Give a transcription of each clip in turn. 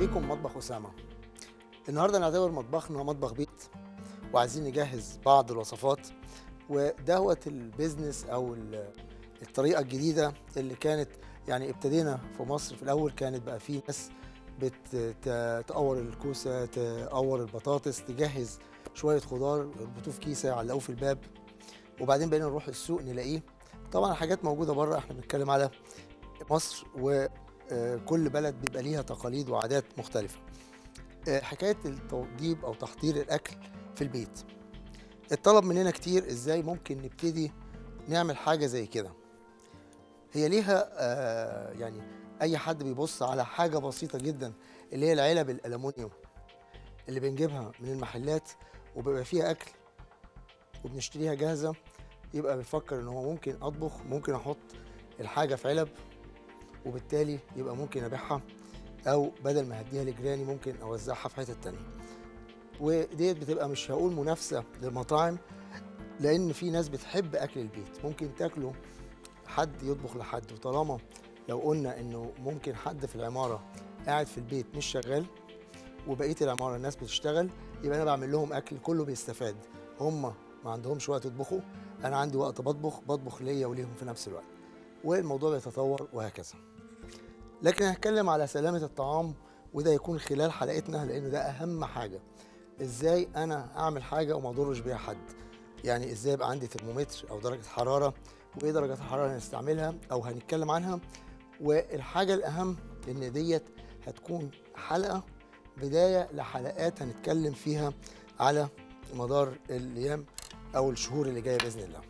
بيكم مطبخ أسامة النهاردة نعتبر مطبخنا مطبخ بيت وعايزين نجهز بعض الوصفات ودهوت البيزنس أو ال- الطريقة الجديدة اللي كانت يعني ابتدينا في مصر في الأول كانت بقى في ناس بتقور الكوسة تقور البطاطس تجهز شوية خضار يربطوه في كيسة يعلقوه في الباب وبعدين بقينا نروح السوق نلاقيه طبعا حاجات موجودة بره احنا بنتكلم على مصر وكل بلد بيبقى ليها تقاليد وعادات مختلفة آه، حكاية التوضيب أو تحضير الأكل في البيت الطلب مننا كتير إزاي ممكن نبتدي نعمل حاجة زي كده هي ليها آه، يعني أي حد بيبص على حاجة بسيطة جدا اللي هي العلب الألمونيوم اللي بنجيبها من المحلات وبيبقى فيها أكل وبنشتريها جاهزة يبقى بيفكر إن هو ممكن أطبخ ممكن أحط الحاجة في علب وبالتالي يبقى ممكن أبيعها او بدل ما هديها لجيراني ممكن اوزعها في حته تانية وديت بتبقى مش هقول منافسه للمطاعم لان في ناس بتحب اكل البيت ممكن تاكله حد يطبخ لحد وطالما لو قلنا انه ممكن حد في العماره قاعد في البيت مش شغال وبقيه العماره الناس بتشتغل يبقى انا بعمل لهم اكل كله بيستفاد هم ما عندهمش وقت يطبخوا انا عندي وقت بطبخ بطبخ ليا وليهم في نفس الوقت والموضوع بيتطور وهكذا لكن هنتكلم على سلامة الطعام وده يكون خلال حلقتنا لأنه ده أهم حاجة إزاي أنا أعمل حاجة وما أضرش بيها حد يعني إزاي يبقى عندي ترمومتر أو درجة حرارة وإيه درجة الحرارة اللي هنستعملها أو هنتكلم عنها والحاجة الأهم إن ديت هتكون حلقة بداية لحلقات هنتكلم فيها على مدار الأيام أو الشهور اللي جاية بإذن الله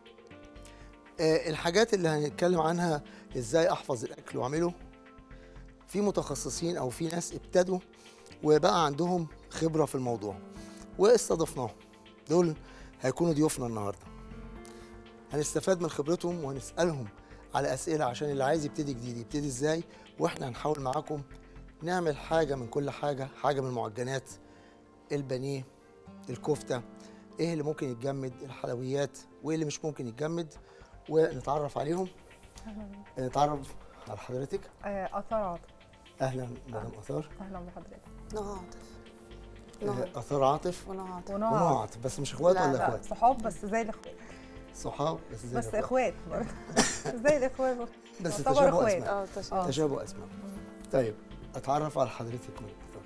آه، الحاجات اللي هنتكلم عنها ازاي احفظ الاكل واعمله في متخصصين او في ناس ابتدوا وبقى عندهم خبره في الموضوع واستضفناهم دول هيكونوا ضيوفنا النهارده هنستفاد من خبرتهم وهنسالهم على اسئله عشان اللي عايز يبتدي جديد يبتدي ازاي واحنا هنحاول معاكم نعمل حاجه من كل حاجه حاجه من المعجنات البانيه الكفته ايه اللي ممكن يتجمد الحلويات وايه اللي مش ممكن يتجمد ونتعرف عليهم نتعرف على حضرتك آه، اثار عاطف اهلا مدام اثار اهلا بحضرتك نهى عاطف آه، نهى اثار عاطف ونهى عاطف ونوع ونوع عاطف بس مش اخوات لا، ولا لا، اخوات صحاب بس زي الاخوات صحاب بس زي بس الأخوات. اخوات برضه زي الاخوات بس يعتبر تشابه إخوات. اسماء اه تشابه آه. تشابه اسماء طيب اتعرف على حضرتك من اثار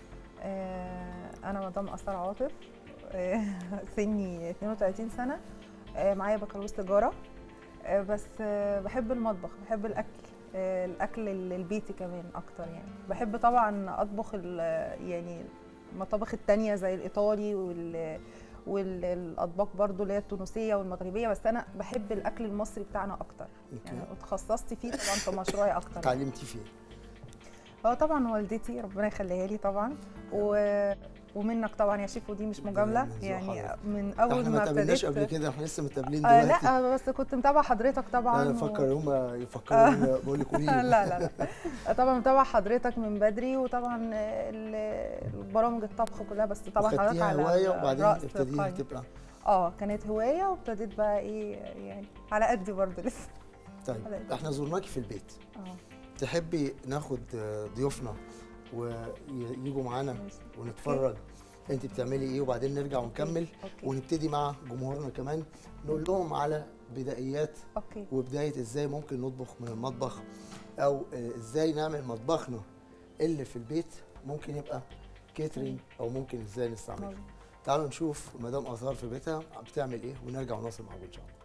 آه، انا مدام اثار عاطف آه، سني 32 سنه آه، معايا بكالوريوس تجاره آه، بس آه، بحب المطبخ بحب الاكل آه، الاكل ال- البيتي كمان اكتر يعني بحب طبعا اطبخ ال- يعني المطابخ التانية زي الايطالي وال والاطباق برضو اللي هي التونسيه والمغربيه بس انا بحب الاكل المصري بتاعنا اكتر يعني أوكي. اتخصصت فيه طبعا في مشروعي اكتر يعني. اتعلمتي فين اه طبعا والدتي ربنا يخليها لي طبعا و... ومنك طبعا يا شيف ودي مش مجامله من ذوق يعني حضرتك. من اول احنا ما ما تقابلناش ابتديت قبل كده احنا لسه متقابلين آه دلوقتي لا بس كنت متابعه حضرتك طبعا انا و- بفكر هم يفكروا بقول لك قولي لا لي. لا لا طبعا متابعه حضرتك من بدري وطبعا ال- البرامج الطبخ كلها بس طبعا حضرتك وخدتيها على هوايه وبعدين رأس ابتديتي قائمة. تبقى اه كانت هوايه وابتديت بقى ايه يعني على قدي برضه لسه طيب على- احنا زرناكي في البيت اه تحبي ناخد آه، ضيوفنا ويجوا معانا ماشي. ونتفرج انت بتعملي ايه وبعدين نرجع ونكمل اوكي ونبتدي مع جمهورنا كمان نقول لهم على بدايات اوكي وبدايه ازاي ممكن نطبخ من المطبخ او آه، ازاي نعمل مطبخنا اللي في البيت ممكن يبقى كيترينج او ممكن ازاي نستعمله مظبوط. تعالوا نشوف مدام اثار في بيتها بتعمل ايه ونرجع ونواصل معاكم ان شاء الله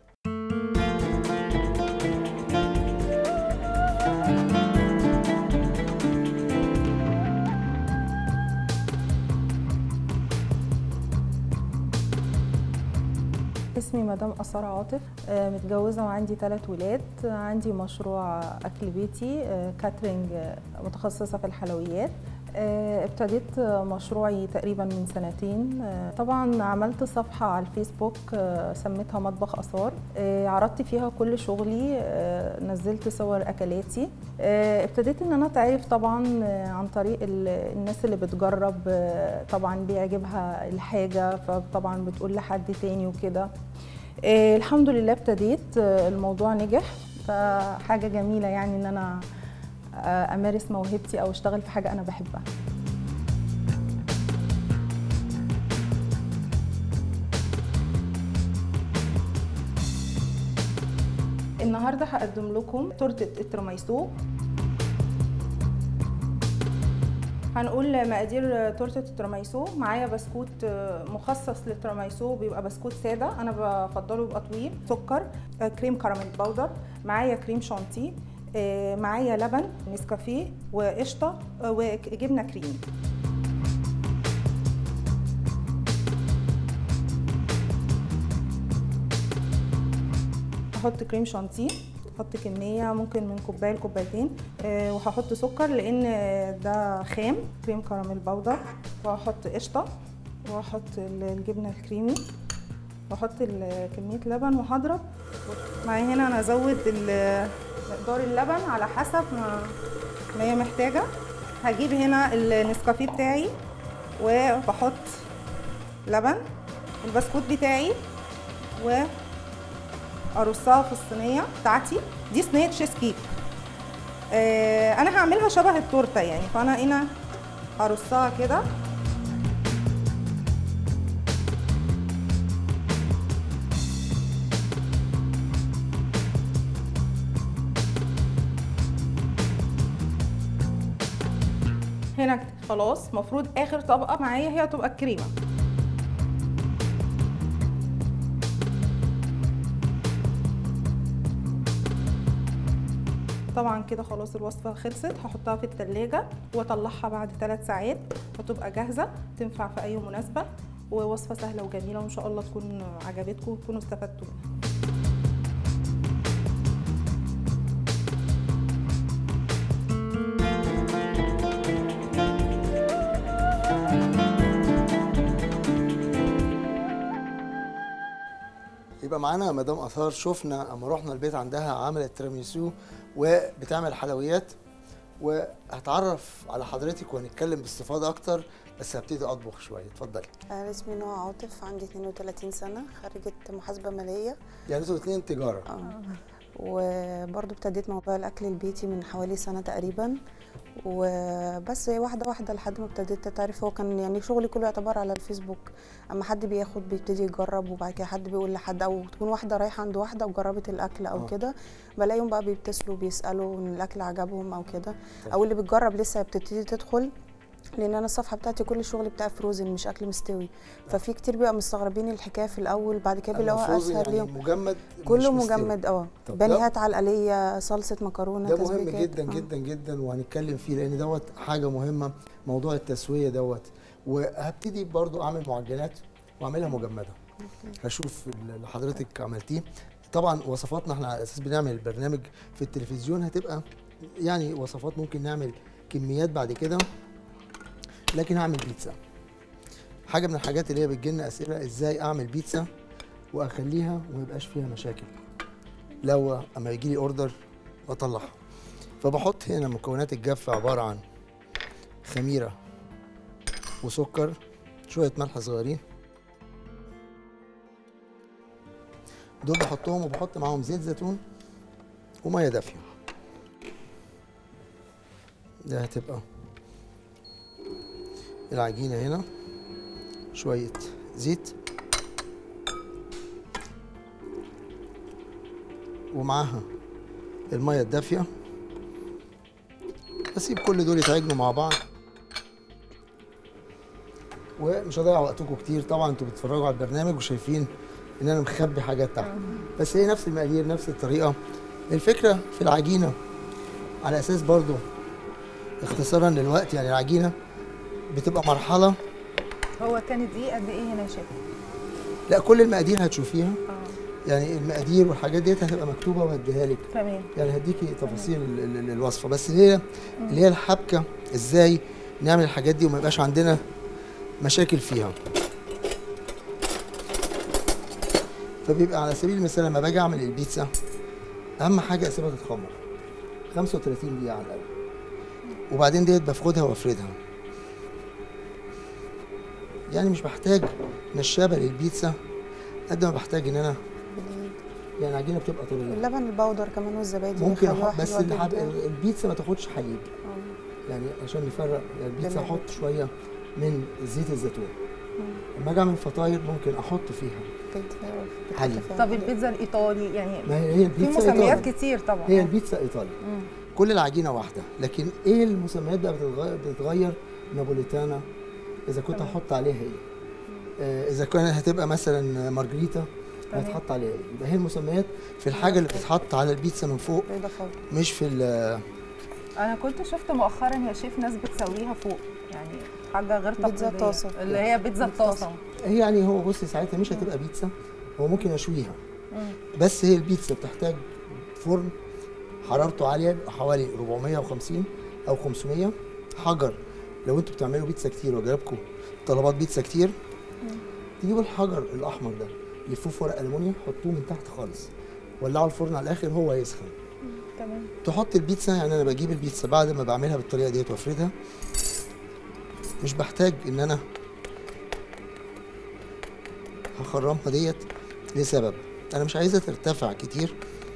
اسمي مدام أسارة عاطف آه، متجوزة وعندي ثلاث ولاد آه، عندي مشروع أكل بيتي آه، كاترينج آه، متخصصة في الحلويات آه، ابتديت آه، مشروعي تقريبا من سنتين آه، طبعا عملت صفحة على الفيسبوك آه، سميتها مطبخ أثار آه، عرضت فيها كل شغلي آه، نزلت صور أكلاتي آه، ابتديت ان انا اتعرف طبعا آه، عن طريق ال- الناس اللي بتجرب آه، طبعا بيعجبها الحاجة فطبعا بتقول لحد تاني وكده آه، الحمد لله ابتديت آه، الموضوع نجح فحاجة جميلة يعني ان انا آه، امارس موهبتي او اشتغل في حاجه انا بحبها النهارده هقدم لكم تورته التراميسو هنقول مقادير تورته التراميسو معايا بسكوت مخصص للتراميسو بيبقى بسكوت ساده انا بفضله يبقى طويل سكر كريم كراميل باودر معايا كريم شانتيه معايا لبن نسكافيه وقشطه وجبنه كريمي هحط كريم شانتيه هحط كميه ممكن من كوبايه لكوبايتين أه وهحط سكر لان ده خام كريم كراميل باودر وهحط قشطه وهحط الجبنه الكريمي واحط كميه لبن وهضرب معايا هنا انا ازود مقدار اللبن على حسب ما, ما هي محتاجه هجيب هنا النسكافيه بتاعي وبحط لبن البسكوت بتاعي و ارصها في الصينيه بتاعتي دي صينيه تشيز كيك آه انا هعملها شبه التورته يعني فانا هنا هرصها كده هنا خلاص مفروض اخر طبقه معايا هي تبقى الكريمه طبعا كده خلاص الوصفه خلصت هحطها في التلاجة واطلعها بعد 3 ساعات وتبقى جاهزه تنفع في اي مناسبه ووصفه سهله وجميله وان شاء الله تكون عجبتكم وتكونوا استفدتوا منها يبقى معانا مدام اثار شفنا اما رحنا البيت عندها عملت تيراميسو وبتعمل حلويات وهتعرف على حضرتك وهنتكلم باستفاضه اكتر بس هبتدي اطبخ شويه اتفضلي انا اسمي نوع عاطف عندي 32 سنه خريجه محاسبه ماليه يعني انتوا الاثنين تجاره اه وبرضه ابتديت موضوع الاكل البيتي من حوالي سنه تقريبا وبس واحده واحده لحد ما ابتديت تعرف هو كان يعني شغلي كله يعتبر على الفيسبوك اما حد بياخد بيبتدي يجرب وبعد كده حد بيقول لحد او تكون واحده رايحه عند واحده وجربت الاكل او آه. كده بلاقيهم بقى بيتصلوا بيسالوا ان الاكل عجبهم او كده او اللي بتجرب لسه بتبتدي تدخل لان انا الصفحه بتاعتي كل الشغل بتاعي فروزن مش اكل مستوي ففي كتير بيبقى مستغربين الحكايه في الاول بعد كده بيلاقوها المفروض اسهل يعني ليهم مجمد كله مش مستوي. مجمد اه طب ده- بانيهات على الآلية صلصة مكرونة ده مهم تسبيكات. جدا آه. جدا جدا وهنتكلم فيه لان دوت حاجه مهمه موضوع التسويه دوت وهبتدي برضو اعمل معجنات واعملها مجمده هشوف اللي حضرتك عملتيه طبعا وصفاتنا احنا على اساس بنعمل البرنامج في التلفزيون هتبقى يعني وصفات ممكن نعمل كميات بعد كده لكن هعمل بيتزا حاجه من الحاجات اللي هي بتجيلنا اسئله ازاي اعمل بيتزا واخليها وما يبقاش فيها مشاكل لو اما يجي لي اوردر واطلعها فبحط هنا مكونات الجافة عبارة عن خميرة وسكر شوية ملح صغيرين دول بحطهم وبحط معاهم زيت زيتون ومية دافية ده هتبقى العجينة هنا شوية زيت ومعاها المية الدافية بسيب كل دول يتعجنوا مع بعض ومش هضيع وقتكم كتير طبعا انتوا بتتفرجوا على البرنامج وشايفين ان انا مخبي حاجات تحت بس هي نفس المقادير نفس الطريقه الفكره في العجينه على اساس برضو اختصارا للوقت يعني العجينه بتبقى مرحله هو كانت دي قد ايه هنا يا شيخ؟ لا كل المقادير هتشوفيها اه يعني المقادير والحاجات ديت هتبقى مكتوبه وهديها لك تمام يعني هديكي تفاصيل ال- ال- الوصفه بس هي اللي هي الحبكه ازاي نعمل الحاجات دي وما يبقاش عندنا مشاكل فيها فبيبقى على سبيل المثال لما باجي اعمل البيتزا اهم حاجه اسيبها تتخمر 35 دقيقه على الاقل وبعدين ديت بفردها وافردها يعني مش بحتاج نشابه للبيتزا قد ما بحتاج ان انا يعني العجينه بتبقى طريه اللبن البودر كمان والزبادي ممكن بيخلوها احط بس حلوة الحب... جداً. البيتزا ما تاخدش حليب آه. يعني عشان نفرق يعني البيتزا تمام. احط شويه من زيت الزيتون مم. لما اجي اعمل فطاير ممكن احط فيها بت- حليب. بتتفاعل. طب البيتزا الايطالي يعني ما هي هي في البيتزا مسميات إيطالي. كتير طبعا هي البيتزا ايطالي مم. كل العجينه واحده لكن ايه المسميات بقى بتتغير, بتتغير نابوليتانا اذا كنت تمام. هحط عليها ايه آه، اذا كانت هتبقى مثلا مارجريتا تمام. هتحط عليها ايه يبقى هي المسميات في الحاجه اللي بتتحط على البيتزا من فوق بيضافات مش في ال- انا كنت شفت مؤخرا يا شيف ناس بتسويها فوق يعني حاجه غير بيتزا تقليديه طاسة. اللي هي بيتزا بيتزا الطاسه هي يعني هو بص ساعتها مش هتبقى بيتزا هو ممكن اشويها مم. بس هي البيتزا بتحتاج فرن حرارته عاليه بيبقى حوالي 450 او 500 حجر لو انتوا بتعملوا بيتزا كتير وجايبكم طلبات بيتزا كتير تجيبوا الحجر الاحمر ده لفوه في ورق المونيا حطوه من تحت خالص ولعوا الفرن على الاخر هو يسخن تمام تحط البيتزا يعني انا بجيب البيتزا بعد ما بعملها بالطريقه ديت وافردها مش بحتاج ان انا هخرمها ديت لسبب انا مش عايزها ترتفع كتير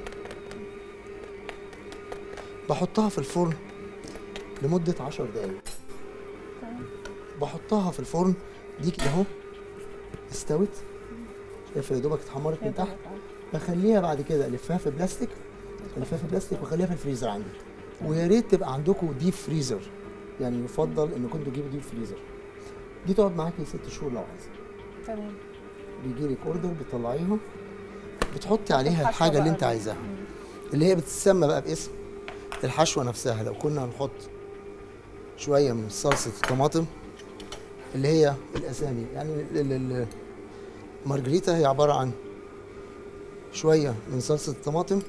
بحطها في الفرن لمدة عشر دقايق تمام بحطها في الفرن دي كده اهو استوت شايفه يا دوبك اتحمرت من تحت بخليها بعد كده الفها في بلاستيك الفها في بلاستيك واخليها في الفريزر عندي ويا ريت تبقى عندكم ديب فريزر يعني يفضل انكم تجيبوا ديب فريزر دي تقعد معاكي ست شهور لو عايزه تمام بيجي لك اوردر بتطلعيها بتحطي عليها الحشوة الحاجه اللي بقى انت دي. عايزاها اللي هي بتتسمى بقى باسم الحشوه نفسها لو كنا هنحط شويه من صلصه الطماطم اللي هي الاسامي يعني ال- ال- ال- المارجريتا هي عباره عن شويه من صلصه الطماطم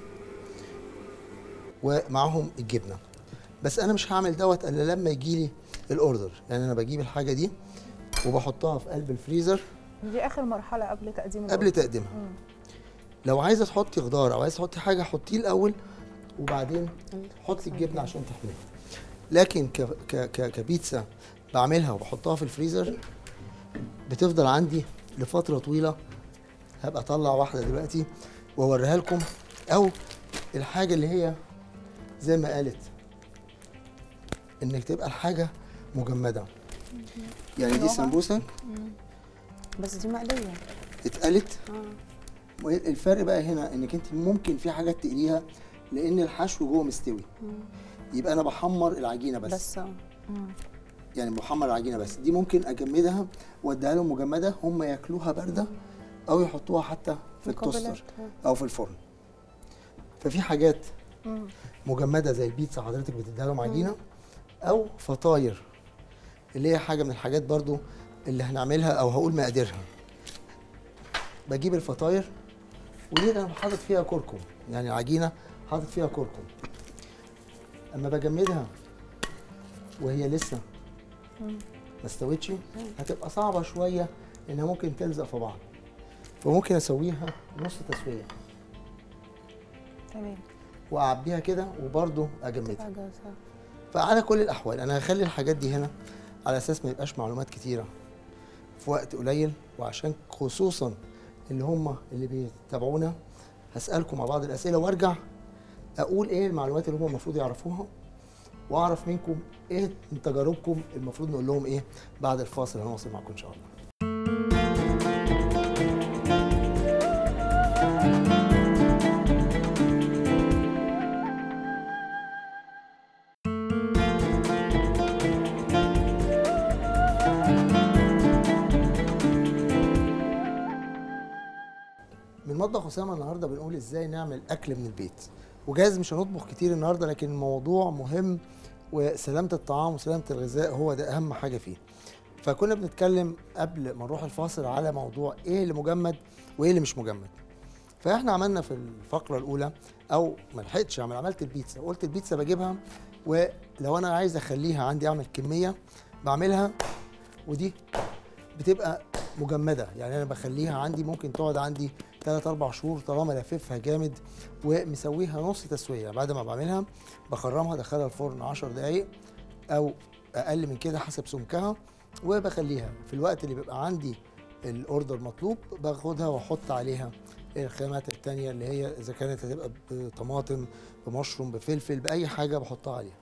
ومعاهم الجبنه بس انا مش هعمل دوت الا لما يجي لي الاوردر يعني انا بجيب الحاجه دي وبحطها في قلب الفريزر دي اخر مرحله قبل تقديم قبل الوجبة. تقديمها مم. لو عايزه تحطي خضار او عايزه تحطي حاجه حطيه الاول وبعدين حطي الجبنه عشان تحميها لكن ك ك ك كبيتزا بعملها وبحطها في الفريزر بتفضل عندي لفتره طويله هبقى اطلع واحده دلوقتي واوريها لكم او الحاجه اللي هي زي ما قالت انك تبقى الحاجه مجمده يعني دي نوعها؟ سمبوسه بس دي مقليه اتقلت اه الفرق بقى هنا انك انت ممكن في حاجات تقليها لان الحشو جوه مستوي يبقى انا بحمر العجينه بس, بس. بس اه يعني بحمر العجينه بس دي ممكن اجمدها واديها لهم مجمده هم ياكلوها بارده او يحطوها حتى في مقابلات، التوستر آه. او في الفرن ففي حاجات مم. مجمده زي البيتزا حضرتك بتديها لهم عجينه او فطاير اللي هي حاجه من الحاجات برضو اللي هنعملها او هقول مقاديرها بجيب الفطاير ودي انا حاطط فيها كركم يعني العجينه حاطط فيها كركم اما بجمدها وهي لسه ما استوتش هتبقى صعبه شويه انها ممكن تلزق في بعض فممكن اسويها نص تسويه تمام واعبيها كده وبرضه اجمدها تبقى جاهزة. فعلى كل الاحوال انا هخلي الحاجات دي هنا على اساس ما يبقاش معلومات كتيره في وقت قليل وعشان خصوصا اللي هم اللي بيتابعونا هسالكم مع بعض الاسئله وارجع اقول ايه المعلومات اللي هم المفروض يعرفوها واعرف منكم ايه من تجاربكم المفروض نقول لهم ايه بعد الفاصل هنواصل معاكم ان شاء الله من مطبخ اسامه النهارده بنقول ازاي نعمل اكل من البيت وجايز مش هنطبخ كتير النهارده لكن الموضوع مهم وسلامه الطعام وسلامه الغذاء هو ده اهم حاجه فيه فكنا بنتكلم قبل ما نروح الفاصل على موضوع ايه اللي مجمد وايه اللي مش مجمد فاحنا عملنا في الفقره الاولى او ما لحقتش اعمل عملت البيتزا قلت البيتزا بجيبها ولو انا عايز اخليها عندي اعمل كميه بعملها ودي بتبقى مجمده يعني انا بخليها عندي ممكن تقعد عندي 3 4 شهور طالما لففها جامد ومسويها نص تسويه بعد ما بعملها بخرمها ادخلها الفرن 10 دقائق او اقل من كده حسب سمكها وبخليها في الوقت اللي بيبقى عندي الاوردر مطلوب باخدها واحط عليها الخامات التانية اللي هي اذا كانت هتبقى بطماطم بمشروم بفلفل باي حاجه بحطها عليها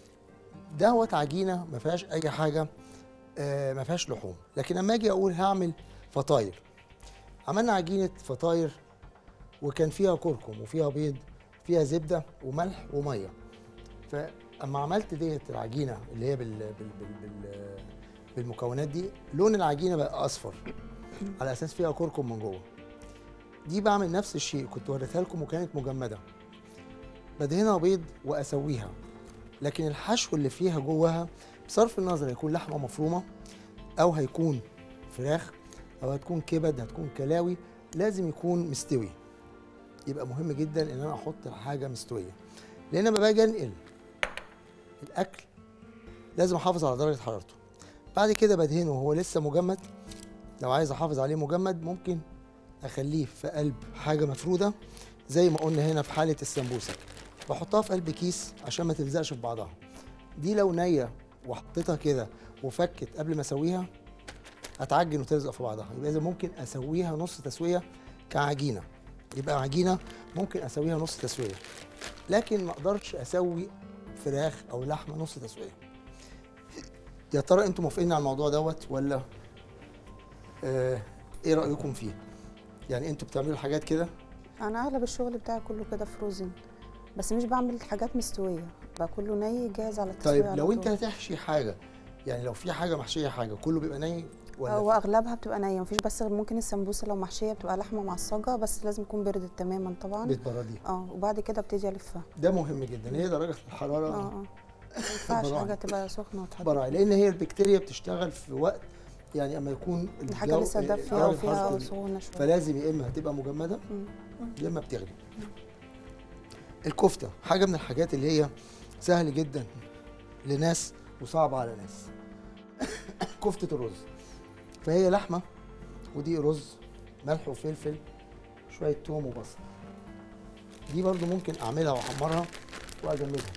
دوت عجينه ما فيهاش اي حاجه آه، ما فيهاش لحوم لكن لما اجي اقول هعمل فطاير عملنا عجينه فطاير وكان فيها كركم وفيها بيض فيها زبده وملح وميه فاما عملت ديت العجينه اللي هي بال بال بال بال بالمكونات دي لون العجينه بقى اصفر على اساس فيها كركم من جوه دي بعمل نفس الشيء كنت وريتها لكم وكانت مجمده بدهنها بيض واسويها لكن الحشو اللي فيها جواها بصرف النظر هيكون لحمه مفرومه او هيكون فراخ او هتكون كبد هتكون كلاوي لازم يكون مستوي يبقى مهم جدا ان انا احط حاجه مستويه لان لما باجي انقل الاكل لازم احافظ على درجه حرارته بعد كده بدهنه وهو لسه مجمد لو عايز احافظ عليه مجمد ممكن اخليه في قلب حاجه مفروده زي ما قلنا هنا في حاله السمبوسه بحطها في قلب كيس عشان ما تلزقش في بعضها دي لو نيه وحطيتها كده وفكت قبل ما اسويها هتعجن وتلزق في بعضها يبقى اذا ممكن اسويها نص تسويه كعجينه يبقى عجينه ممكن اسويها نص تسويه لكن ما اقدرش اسوي فراخ او لحمه نص تسويه يا ترى انتوا موافقين على الموضوع دوت ولا آه ايه رايكم فيه يعني انتوا بتعملوا حاجات كده انا اغلب الشغل بتاعي كله كده فروزن بس مش بعمل حاجات مستويه بقى كله ني جاهز على التسويه طيب على لو انت طول. هتحشي حاجه يعني لو في حاجه محشيه حاجه كله بيبقى ني ولا هو اغلبها بتبقى نيه مفيش بس غير ممكن السمبوسه لو محشيه بتبقى لحمه معصجه بس لازم تكون بردت تماما طبعا بتبرديه اه وبعد كده ابتدي الفها ده مهم جدا هي درجه اه الحراره اه ما ينفعش براعي. حاجه تبقى سخنه وتحط براعي لان هي البكتيريا بتشتغل في وقت يعني اما يكون الحاجه الجو- لسه دافيه درجة وفيها حرارة سخونه شويه فلازم يا اما هتبقى مجمده مم. يا اما بتغلي الكفته حاجه من الحاجات اللي هي سهل جدا لناس وصعبه على ناس كفته الرز فهي لحمه ودي رز ملح وفلفل شويه توم وبصل دي برضو ممكن اعملها واحمرها واجمدها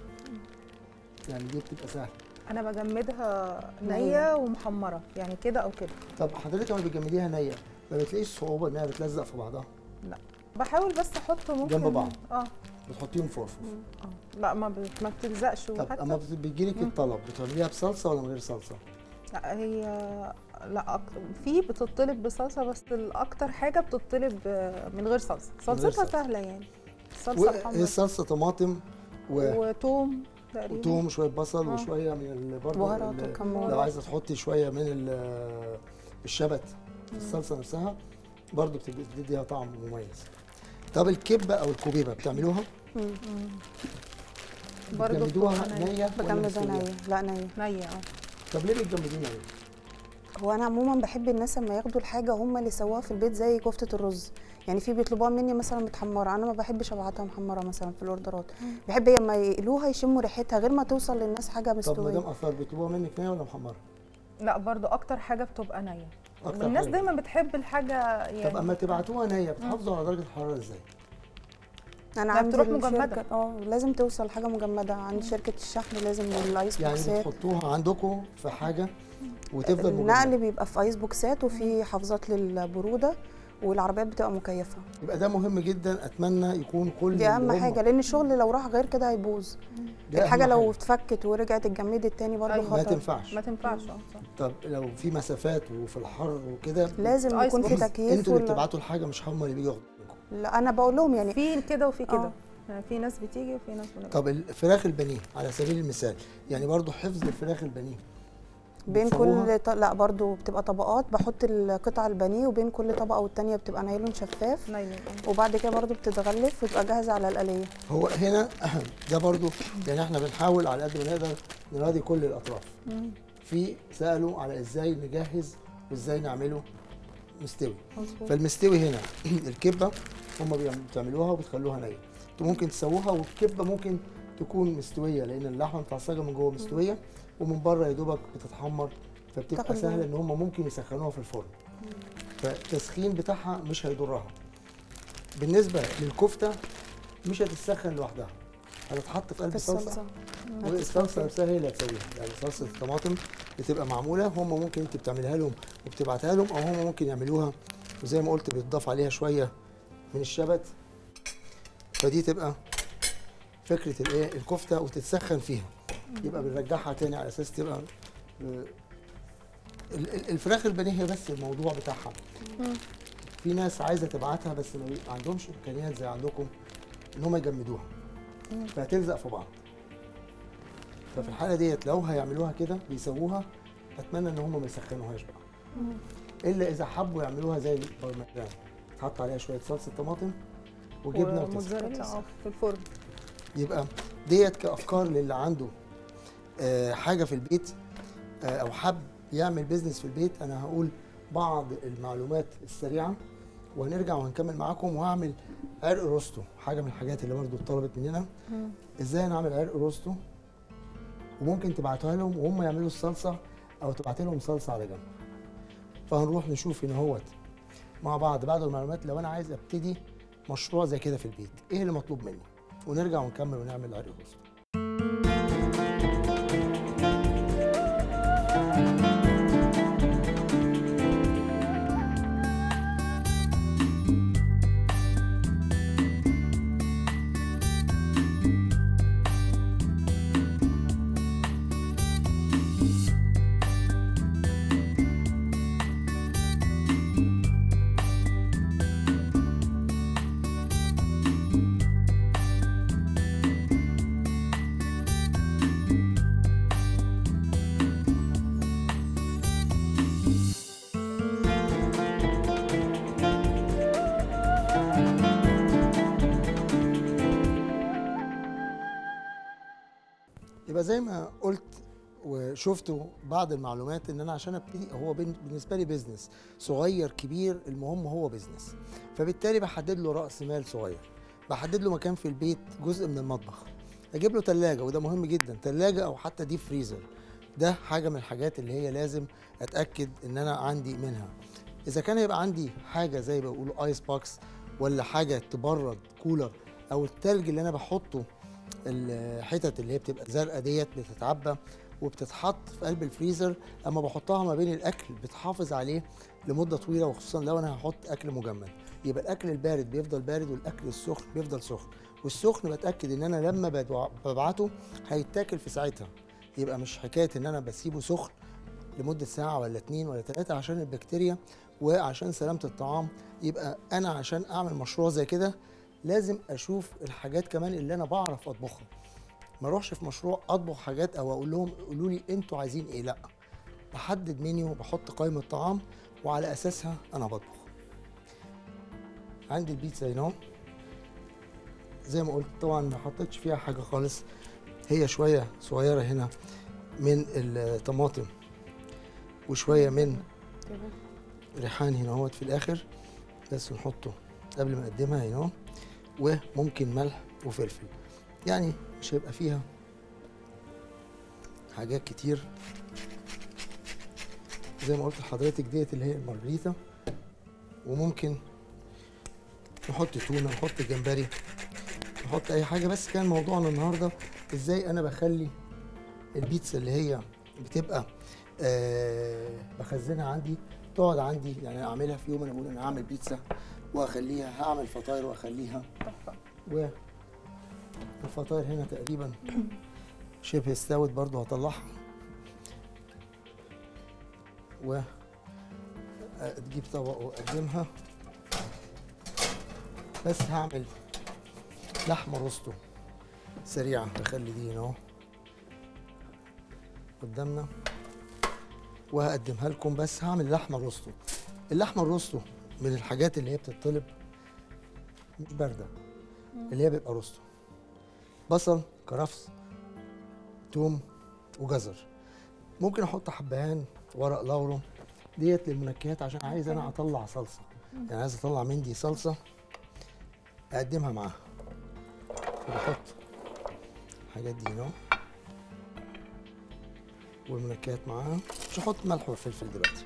يعني دي بتبقى سهله انا بجمدها نية. نيه ومحمره يعني كده او كده طب حضرتك لما بتجمديها نيه ما بتلاقيش صعوبه انها بتلزق في بعضها بحاول بس احط ممكن جنب بعض. اه بتحطيهم فرفر اه لا ما بت- ما بتلزقش طب وحتى اما بيجيلك مم. الطلب بتعمليها بصلصه ولا من غير صلصه لا هي لا أكتر. في بتطلب بصلصه بس الاكتر حاجه بتطلب آه، من غير صلصه صلصتها صلصة. سهله يعني الصلصه وهي الحمرا الصلصه طماطم و... وتوم تقريبا وتوم شويه بصل آه. وشويه من ال- برضه بهارات ال- وكمون لو عايزه تحطي شويه من ال- الشبت في الصلصه نفسها برضه بتدي- بتديها طعم مميز طب الكبه او الكوبيبه بتعملوها مم. برضه بتجمدوها بتبقى نية. نيه ولا بجمدها مستوية؟ نيه لا نيه نيه اه طب ليه بتجمدوها نيه هو انا عموما بحب الناس لما ياخدوا الحاجه هم اللي سووها في البيت زي كفته الرز يعني في بيطلبوها مني مثلا متحمره انا ما بحبش ابعتها محمره مثلا في الاوردرات بحب لما يقلوها يشموا ريحتها غير ما توصل للناس حاجه طب مستويه مدام اثار بيطلبوها منك نيه ولا محمره لا برضو اكتر حاجه بتبقى نيه أكتر الناس حاجة. دايما بتحب الحاجه يعني طب اما تبعتوها نيه بتحافظوا على درجه الحراره ازاي انا لا، عندي بتروح الشركة- مجمدة. اه لازم توصل حاجه مجمده عندي شركه الشحن لازم الايس يعني بوكسات بتحطوها عندكم في حاجه وتفضل النقل مجمدة. بيبقى في ايس بوكسات وفي حافظات للبروده والعربيات بتبقى مكيفه يبقى ده مهم جدا اتمنى يكون كل دي اهم اللي هم- حاجه لان الشغل لو راح غير كده هيبوظ ده أهم الحاجه لو حاجة. اتفكت ورجعت اتجمدت تاني برضه أيوة. ما خطر تنفعش ما تنفعش اه صح طب لو في مسافات وفي الحر وكده لازم آيس يكون في بوكس. تكييف انتوا اللي ولا- بتبعتوا الحاجه مش هم اللي بيجوا ياخدوا منكم لا انا بقول لهم يعني في كده وفي كده آه. يعني في ناس بتيجي وفي ناس بنبقى. طب الفراخ البانيه على سبيل المثال يعني برضو حفظ الفراخ البانيه بين بتسووها؟ كل ط... لا برضو بتبقى طبقات بحط القطع البانيه وبين كل طبقه والتانيه بتبقى نايلون شفاف نايلون آه. وبعد كده برضو بتتغلف وتبقى جاهزه على القليه هو هنا ده برضو يعني احنا بنحاول على قد ما نقدر نراضي كل الاطراف في سالوا على ازاي نجهز وازاي نعمله مستوي مظبوط. فالمستوي هنا الكبه هم بيعم- بتعملوها وبتخلوها نيه انتوا ممكن تسووها والكبه ممكن تكون مستويه لان اللحمه متعصجه من جوه مستويه ومن بره يا دوبك بتتحمر فبتبقى تاخد سهله لون. ان هم ممكن يسخنوها في الفرن فالتسخين بتاعها مش هيضرها بالنسبه للكفته مش هتتسخن لوحدها هتتحط في قلب في الصلصه الصلصه والصلصه نفسها هي اللي هتسويها يعني صلصه الطماطم بتبقى معموله هم ممكن انت بتعملها لهم وبتبعتها لهم او هم ممكن يعملوها وزي ما قلت بيتضاف عليها شويه من الشبت فدي تبقى فكره الايه الكفته وتتسخن فيها يبقى بنرجعها تاني على اساس تبقى آه، ال- ال- الفراخ البانيه هي بس الموضوع بتاعها في ناس عايزه تبعتها بس ما بي- عندهمش امكانيات زي عندكم ان هم يجمدوها فهتلزق في بعض ففي الحاله ديت لو هيعملوها كده بيسووها اتمنى ان هم ما يسخنوهاش بقى الا اذا حبوا يعملوها زي البرمجان تحط عليها شويه صلصه طماطم وجبنه وتسخن وموتزاريلا اه في الفرن يبقى ديت كافكار للي عنده آه، حاجه في البيت آه، او حب يعمل بيزنس في البيت انا هقول بعض المعلومات السريعه وهنرجع وهنكمل معاكم وهعمل عرق روستو حاجه من الحاجات اللي برضو اتطلبت مننا ازاي نعمل عرق روستو وممكن تبعتوها لهم وهم يعملوا الصلصه او تبعت لهم صلصه على جنب فهنروح نشوف هنا اهوت مع بعض بعض المعلومات لو انا عايز ابتدي مشروع زي كده في البيت ايه اللي مطلوب مني ونرجع ونكمل ونعمل عرق روستو يبقى زي ما قلت وشفتوا بعض المعلومات ان انا عشان ابتدي هو بن- بالنسبه لي بيزنس صغير كبير المهم هو بيزنس فبالتالي بحدد له راس مال صغير بحدد له مكان في البيت جزء من المطبخ اجيب له ثلاجه وده مهم جدا ثلاجه او حتى ديب فريزر ده حاجه من الحاجات اللي هي لازم اتاكد ان انا عندي منها اذا كان هيبقى عندي حاجه زي ما بيقولوا ايس بوكس ولا حاجه تبرد كولر او التلج اللي انا بحطه الحتت اللي هي بتبقى زرقاء ديت بتتعبى وبتتحط في قلب الفريزر اما بحطها ما بين الاكل بتحافظ عليه لمده طويله وخصوصا لو انا هحط اكل مجمد يبقى الاكل البارد بيفضل بارد والاكل السخن بيفضل سخن والسخن بتاكد ان انا لما بدع- ببعته هيتاكل في ساعتها يبقى مش حكايه ان انا بسيبه سخن لمده ساعه ولا اتنين ولا تلاته عشان البكتيريا وعشان سلامه الطعام يبقى انا عشان اعمل مشروع زي كده لازم اشوف الحاجات كمان اللي انا بعرف اطبخها ما اروحش في مشروع اطبخ حاجات او اقول لهم قولوا لي انتوا عايزين ايه لا بحدد منيو بحط قائمه طعام وعلى اساسها انا بطبخ عندي البيتزا هنا زي ما قلت طبعا ما حطيتش فيها حاجه خالص هي شويه صغيره هنا من الطماطم وشويه من ريحان هنا اهوت في الاخر بس نحطه قبل ما نقدمها هنا وممكن ملح وفلفل يعني مش هيبقى فيها حاجات كتير زي ما قلت لحضرتك ديت اللي هي المارجريتا وممكن نحط تونه نحط جمبري نحط اي حاجه بس كان موضوعنا النهارده ازاي انا بخلي البيتزا اللي هي بتبقى آه بخزنها عندي تقعد عندي يعني اعملها في يوم انا بقول انا هعمل بيتزا واخليها هعمل فطاير واخليها و الفطاير هنا تقريبا شبه استوت برضو هطلعها و تجيب طبق واقدمها بس هعمل لحمه روستو سريعه بخلي دي هنا اهو قدامنا وهقدمها لكم بس هعمل لحمه روستو اللحمه الروستو من الحاجات اللي هي بتطلب مش بارده اللي هي بيبقى روستو بصل كرفس توم وجزر ممكن احط حبهان ورق لورو ديت للمنكهات عشان عايز انا اطلع صلصه يعني عايز اطلع من دي صلصه اقدمها معاها وبحط الحاجات دي هنا والمنكهات معاها مش هحط ملح وفلفل دلوقتي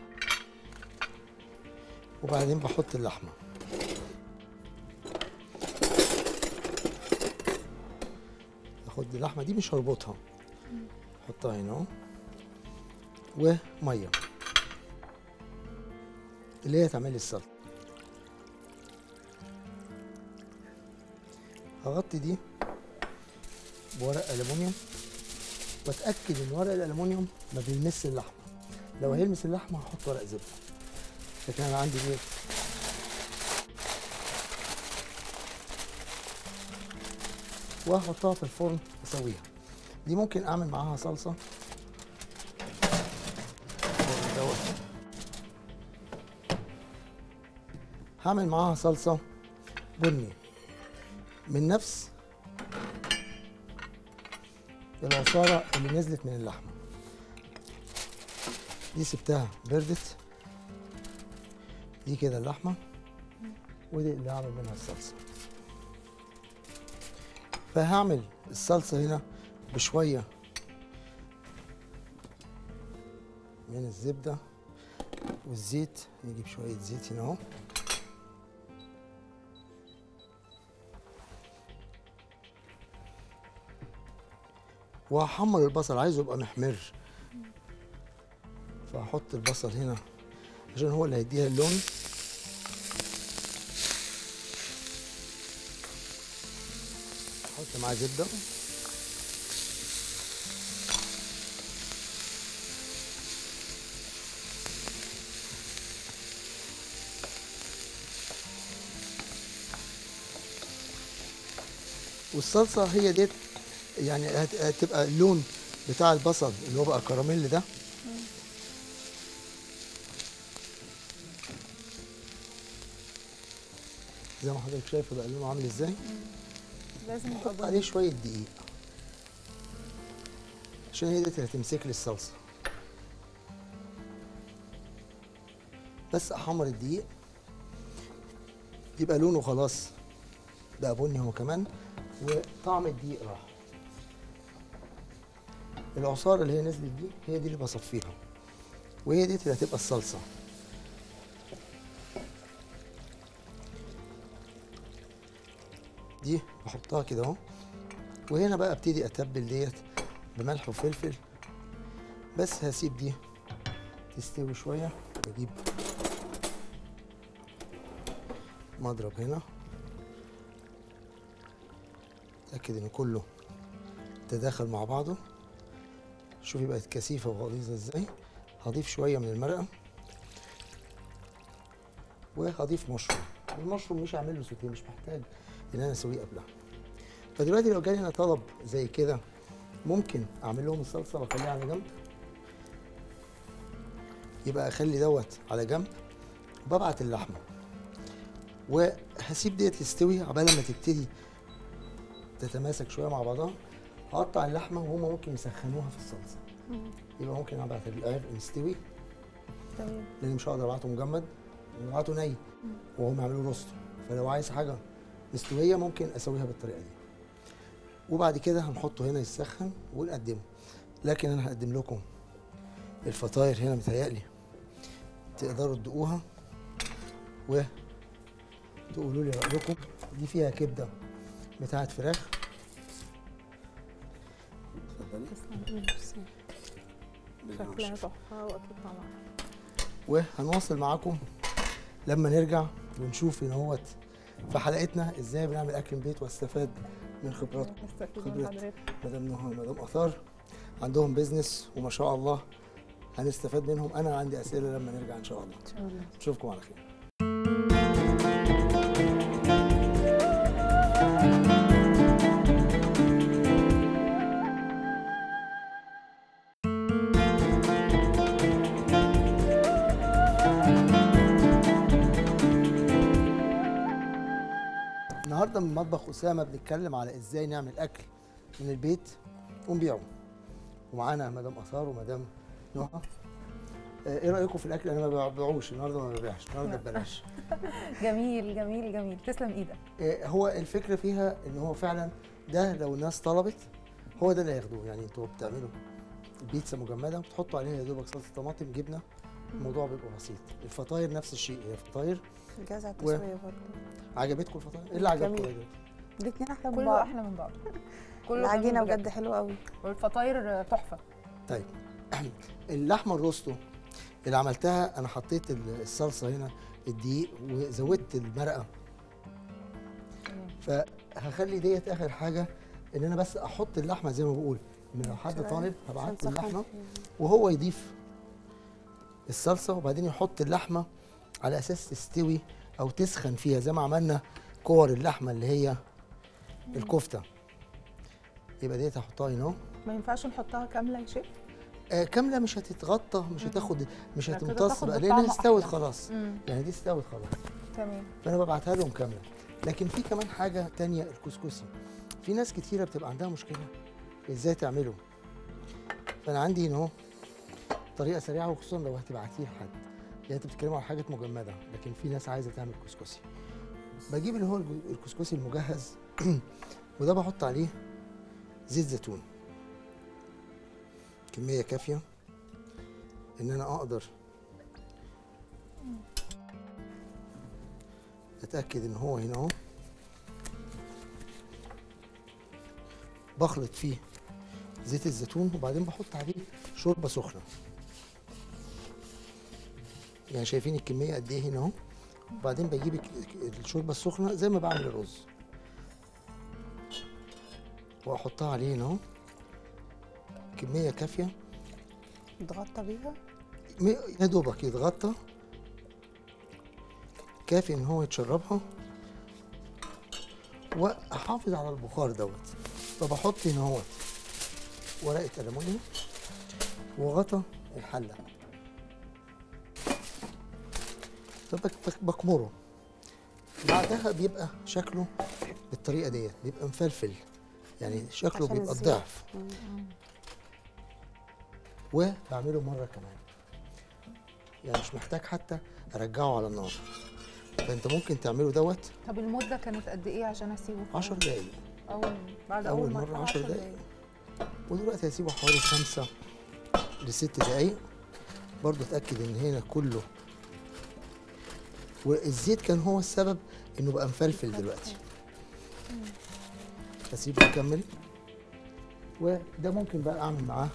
وبعدين بحط اللحمه اخد اللحمه دي مش هربطها احطها هنا اهو وميه اللي هي تعمل لي السلطه هغطي دي بورق الومنيوم واتاكد ان ورق الالومنيوم ما بيلمسش اللحمه لو هيلمس اللحمه هحط ورق زبده لكن انا عندي دي وهحطها في الفرن اسويها دي ممكن اعمل معاها صلصه الفرن دوت. هعمل معاها صلصه بني من نفس العصارة اللي نزلت من اللحمة دي سبتها بردت دي كده اللحمة ودي اللي هعمل منها الصلصة فهعمل الصلصة هنا بشوية من الزبدة والزيت نجيب شوية زيت هنا اهو وهحمر البصل عايزه يبقى محمر فهحط البصل هنا عشان هو اللي هيديها اللون احط معاه زبده والصلصه هي ديت يعني هت- هتبقى اللون بتاع البصل اللي هو بقى كراميل ده زي ما حضرتك شايفه بقى لونه عامل ازاي لازم يبقى نحط بني. عليه شويه دقيق عشان هي ديت اللي هتمسك لي الصلصه بس احمر الدقيق يبقى لونه خلاص بقى بني هو كمان وطعم الدقيق راح العصاره اللي هي نزلت دي هي دي اللي بصفيها وهي دي اللي هتبقى الصلصه دي بحطها كده اهو وهنا بقى ابتدي اتبل ديت بملح وفلفل بس هسيب دي تستوي شويه بجيب مضرب هنا اتاكد ان كله تداخل مع بعضه شوفي بقت كثيفه وغليظه ازاي هضيف شويه من المرقه وهضيف مشروم المشروم مش هعمل له سوتيه مش محتاج ان انا اسويه قبلها فدلوقتي لو جالي انا طلب زي كده ممكن اعمل لهم الصلصه واخليها على جنب يبقى اخلي دوت على جنب وببعت اللحمه وهسيب ديت تستوي عبال ما تبتدي تتماسك شويه مع بعضها هقطع اللحمه وهم ممكن يسخنوها في الصلصه يبقى ممكن ابعت العرق مستوي تمام لان مش هقدر ابعته مجمد ابعته ني وهم يعملوا روستو فلو عايز حاجه مستويه ممكن اسويها بالطريقه دي وبعد كده هنحطه هنا يسخن ونقدمه لكن انا هقدم لكم الفطاير هنا متهيألي تقدروا تدوقوها و تقولوا لي رايكم دي فيها كبده بتاعت فراخ اتفضلي شكلها تحفه واكيد طعمها وهنواصل معاكم لما نرجع ونشوف ان هوت في حلقتنا ازاي بنعمل اكل البيت واستفاد من خبرات استفيد من خبرة. حضرتك مدام نهى ومدام اثار عندهم بيزنس وما شاء الله هنستفاد منهم انا عندي اسئله لما نرجع ان شاء الله ان شاء الله نشوفكم على خير النهارده من مطبخ اسامه بنتكلم على ازاي نعمل اكل من البيت ونبيعه ومعانا مدام اثار ومدام نهى آه، ايه رايكم في الاكل انا ما ببيعوش النهارده ما ببيعش النهارده ببلاش جميل جميل جميل تسلم ايدك آه، هو الفكره فيها ان هو فعلا ده لو الناس طلبت هو ده اللي هياخدوه يعني انتوا بتعملوا البيتزا مجمده وبتحطوا عليها يا دوبك صلصه طماطم جبنه الموضوع بيبقى بسيط الفطاير نفس الشيء هي فطاير جاهز على التسويه برضه عجبتكم الفطاير ايه اللي عجبكم جميل. يا دكتور؟ الاثنين احلى من كله بعض احلى من بعض كله العجينه جميل بجد حلوه قوي والفطاير تحفه طيب اللحمه الروستو اللي عملتها انا حطيت ال- الصلصه هنا الدقيق وزودت المرقه تمام. هخلي ديت اخر حاجه ان انا بس احط اللحمه زي ما بقول ان لو حد شوية طالب هبعت له عشان اللحمه تسخن. وهو يضيف الصلصه وبعدين يحط اللحمه على اساس تستوي او تسخن فيها زي ما عملنا كور اللحمه اللي هي الكفته يبقى ديت هحطها هنا اهو. ما ينفعش نحطها كامله يا شيف آه كامله مش هتتغطى مش هتاخد مش لا كده هتمتص تاخد بقى بطعم لانها استوت أحلى. خلاص امم يعني دي استوت خلاص تمام فانا ببعتها لهم كامله لكن في كمان حاجه تانية الكسكسي في ناس كتيره بتبقى عندها مشكله ازاي تعمله فانا عندي هنا اهو طريقه سريعه وخصوصا لو هتبعتيه لحد يعني انت بتتكلموا عن حاجه مجمده لكن في ناس عايزه تعمل كسكسي بجيب اللي هو الج- الكسكسي المجهز وده بحط عليه زيت زيتون كميه كافيه ان انا اقدر اتاكد ان هو هنا اهو بخلط فيه زيت الزيتون وبعدين بحط عليه شوربه سخنه يعني شايفين الكميه قد ايه هنا اهو وبعدين بجيب الك- الشوربه السخنه زي ما بعمل الرز واحطها عليه هنا اهو كميه كافيه اتغطى بيها م- يا دوبك يتغطى كافي ان هو يتشربها واحافظ على البخار دوت فبحط هنا اهوت ورقه المونيوم وغطا الحله فبكمره بعدها بيبقى شكله بالطريقه ديت بيبقى مفلفل يعني شكله عشان بيبقى الزيت. الضعف مم. وبعمله مره كمان يعني مش محتاج حتى ارجعه على النار فانت ممكن تعمله دوت طب المده كانت قد ايه عشان اسيبه 10 دقايق اول بعد أول اول, مرة مرة 10 دقايق. ودلوقتي هسيبه حوالي خمسة لست دقايق برضو اتاكد ان هنا كله والزيت كان هو السبب انه بقى مفلفل دلوقتي اسيبه يكمل وده ممكن بقى اعمل معاه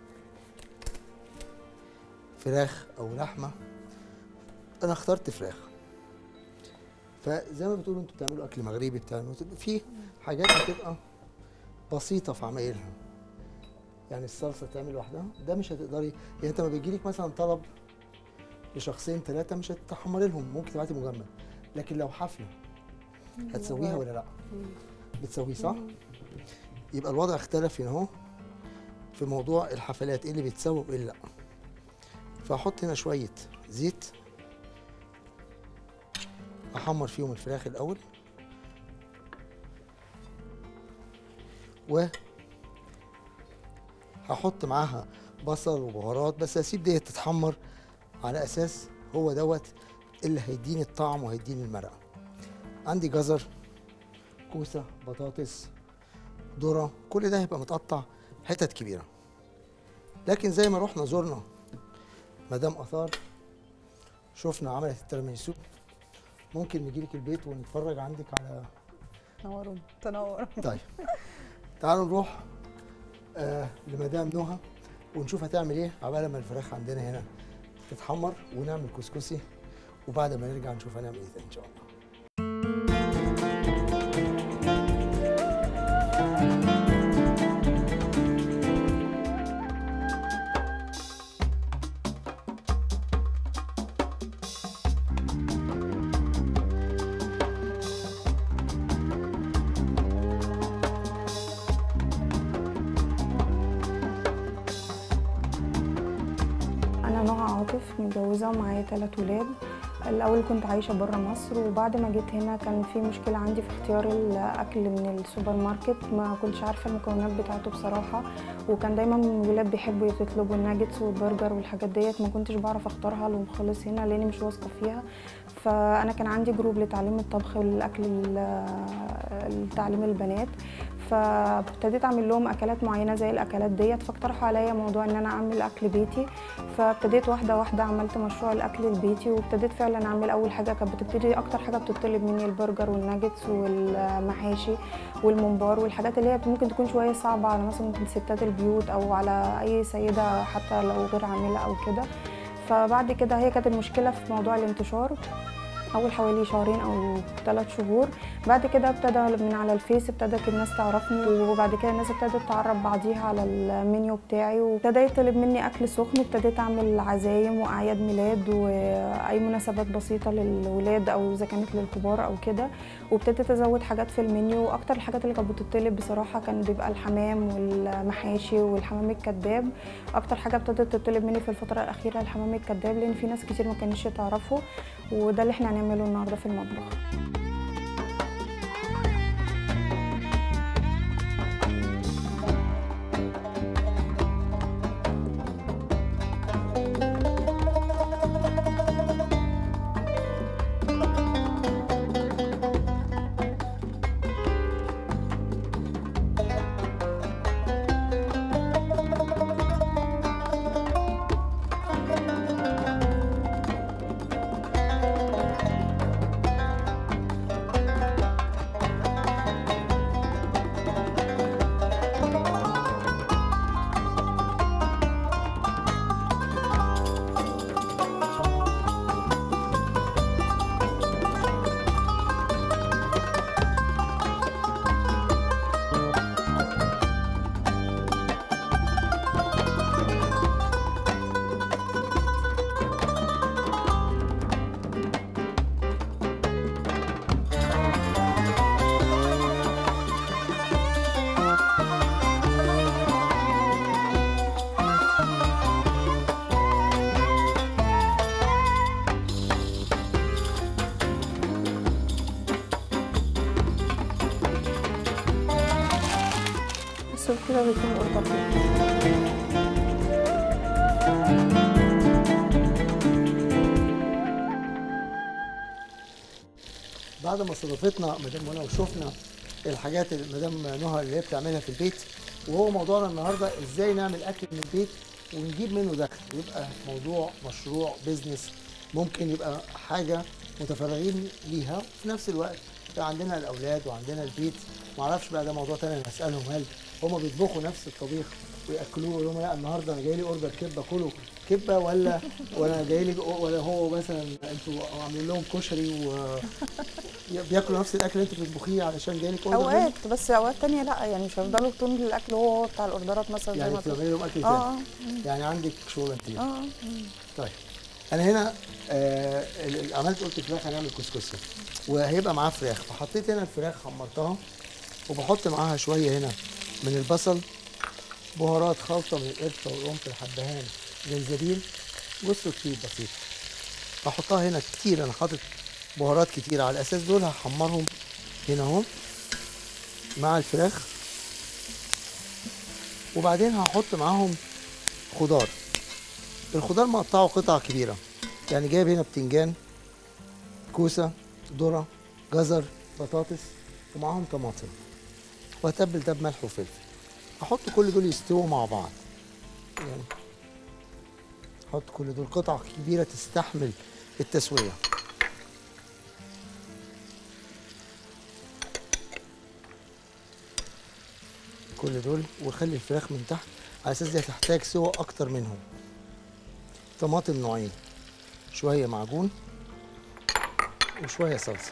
فراخ او لحمه انا اخترت فراخ فزي ما بتقولوا انتوا بتعملوا اكل مغربي بتعملوا في حاجات بتبقى بسيطه في عمايلها يعني الصلصه تعمل لوحدها ده مش هتقدري يعني انت ما بيجيلك مثلا طلب لشخصين ثلاثه مش هتحمري لهم ممكن تبعتي مجمد لكن لو حفله هتسويها ولا لا بتسويه صح يبقى الوضع اختلف هنا اهو في موضوع الحفلات ايه اللي بيتسوى وايه اللي لا فاحط هنا شويه زيت احمر فيهم الفراخ الاول و هحط معاها بصل وبهارات بس هسيب ديت تتحمر على اساس هو دوت اللي هيديني الطعم وهيديني المرقه عندي جزر كوسه بطاطس ذره كل ده هيبقى متقطع حتت كبيره لكن زي ما رحنا زرنا مدام اثار شفنا عملت التراميسو ممكن نجيلك البيت ونتفرج عندك على نوروني تنور طيب تعالوا نروح آه لمدام نهى ونشوف هتعمل ايه عبال ما الفراخ عندنا هنا تتحمر ونعمل كسكسي وبعد ما نرجع نشوف هنعمل ايه تاني ان شاء الله انا نهى عاطف متجوزه ومعايا ثلاث ولاد الاول كنت عايشه بره مصر وبعد ما جيت هنا كان في مشكله عندي في اختيار الاكل من السوبر ماركت ما كنتش عارفه المكونات بتاعته بصراحه وكان دايما الولاد بيحبوا يطلبوا الناجتس والبرجر والحاجات ديت ما كنتش بعرف اختارها لهم خالص هنا لاني مش واثقه فيها فانا كان عندي جروب لتعليم الطبخ والاكل ال- لتعليم البنات فابتديت اعمل لهم اكلات معينه زي الاكلات ديت فاقترحوا عليا موضوع ان انا اعمل اكل بيتي فابتديت واحده واحده عملت مشروع الاكل البيتي وابتديت فعلا اعمل اول حاجه كانت بتبتدي اكتر حاجه بتطلب مني البرجر والناجتس والمحاشي والممبار والحاجات اللي هي ممكن تكون شويه صعبه على مثلا ستات البيوت او على اي سيده حتى لو غير عامله او كده فبعد كده هي كانت المشكله في موضوع الانتشار اول حوالي شهرين او ثلاث شهور بعد كده ابتدى من على الفيس ابتدت الناس تعرفني وبعد كده الناس ابتدت تعرف بعضيها على المنيو بتاعي وابتدى يطلب مني اكل سخن وابتديت اعمل عزايم واعياد ميلاد واي مناسبات بسيطه للولاد او اذا كانت للكبار او كده وابتديت ازود حاجات في المنيو واكتر الحاجات اللي كانت بتطلب بصراحه كان بيبقى الحمام والمحاشي والحمام الكداب اكتر حاجه ابتدت تطلب مني في الفتره الاخيره الحمام الكداب لان في ناس كتير ما كانتش تعرفه وده اللي احنا هنعمله النهارده في المطبخ بس كده بيكون الاوردر بعد ما استضافتنا مدام منى وشفنا الحاجات اللي مدام نهى اللي هي بتعملها في البيت وهو موضوعنا النهارده ازاي نعمل اكل من البيت ونجيب منه دخل يبقى موضوع مشروع بيزنس ممكن يبقى حاجه متفرغين ليها وفي نفس الوقت يبقى عندنا الاولاد وعندنا البيت معرفش بقى ده موضوع تاني انا هسالهم هل هما بيطبخوا نفس الطبيخ وياكلوه ويقولوا لهم لا النهارده انا جاي لي اوردر كبه كله كبه ولا ولا جاي لي ولا هو مثلا انتوا عاملين لهم كشري و بياكلوا نفس الاكل اللي انت بتطبخيه علشان جاي لك اوردر منه؟ اوقات بس اوقات تانية لا يعني مش هيفضلوا طول الاكل هو بتاع الاوردرات مثلا زي يعني ما تقول. بتعملي لهم اكل اه تاني يعني عندك شغلانتين اه طيب انا هنا آه ال- ال- عملت قلت فراخ هنعمل كسكسي وهيبقى معاه فراخ فحطيت هنا الفراخ حمرتها وبحط معاها شويه هنا من البصل بهارات خلطه من القرفه والقرنفل الحبهان جنزبيل جوز الطيب بسيط بحطها هنا كتير انا حاطط بهارات كتير على الاساس دول هحمرهم هنا اهو مع الفراخ وبعدين هحط معاهم خضار الخضار مقطعه قطع كبيره يعني جايب هنا بتنجان كوسه ذره جزر بطاطس ومعاهم طماطم وهتبل ده بملح وفلفل احط كل دول يستووا مع بعض يعني احط كل دول قطع كبيره تستحمل التسويه كل دول وخلي الفراخ من تحت على اساس دي هتحتاج سوى اكتر منهم طماطم نوعين شويه معجون وشويه صلصه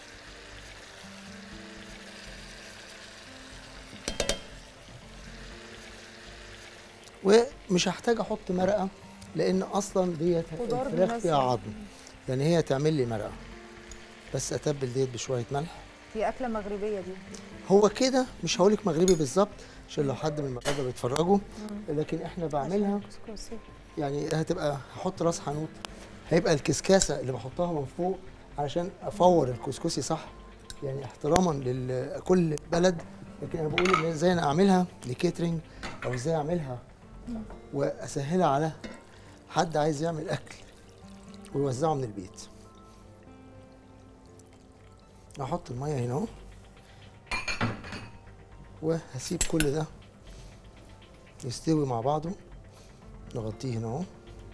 ومش هحتاج احط مرقه لان اصلا ديت خضار الفراخ بنفس فيها عظم يعني هي تعمل لي مرقه بس اتبل ديت بشويه ملح دي اكله مغربيه دي هو كده مش هقولك مغربي بالظبط عشان لو حد من المغاربه بيتفرجوا لكن احنا بعملها كسكسي يعني هتبقى هحط راس حانوت هيبقى الكسكاسه اللي بحطها من فوق علشان افور الكسكسي صح يعني احتراما لكل بلد لكن انا بقول ان ازاي انا اعملها لكيترينج او ازاي اعملها واسهلها على حد عايز يعمل اكل ويوزعه من البيت احط الميه هنا اهو وهسيب كل ده يستوي مع بعضه نغطيه هنا اهو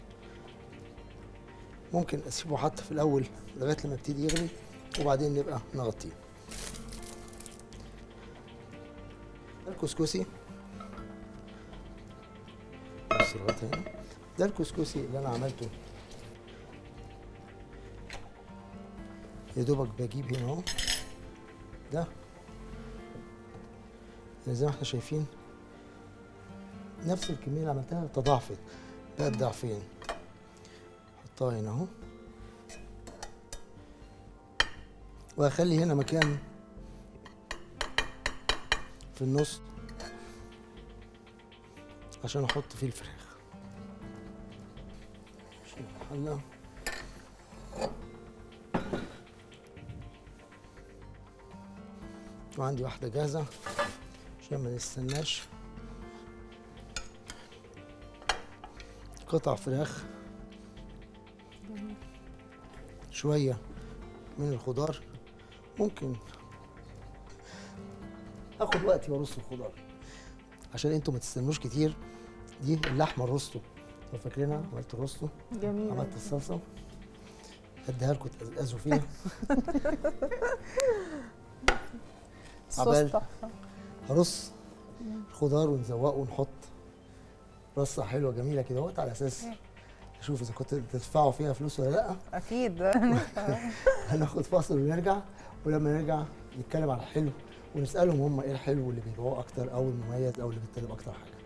ممكن اسيبه حتى في الاول لغايه لما يبتدي يغلي وبعدين نبقى نغطيه الكسكسي بس لغايه هنا ده الكسكسي اللي انا عملته يا دوبك بجيب هنا اهو ده يعني زي ما احنا شايفين نفس الكميه اللي عملتها تضاعفت بقت ضعفين احطها هنا اهو وهخلي هنا مكان في النص عشان احط فيه الفراخ شيل الحله وعندي واحده جاهزه عشان ما نستناش قطع فراخ شويه من الخضار ممكن اخد وقتي وارص الخضار عشان انتوا ما تستنوش كتير دي اللحمه الروستو لو فاكرينها عملت الروستو جميل عملت الصلصه اديها لكم تقزقزوا فيها الصوص عبال. تحفه هرص الخضار ونزوقه ونحط رصه حلوه جميله كده اهوت على اساس اشوف اذا كنت تدفعوا فيها فلوس ولا لا اكيد هناخد فاصل ونرجع ولما نرجع نتكلم على الحلو ونسالهم هم ايه الحلو اللي بيبيعوه اكتر او المميز او اللي بيطلب اكتر حاجه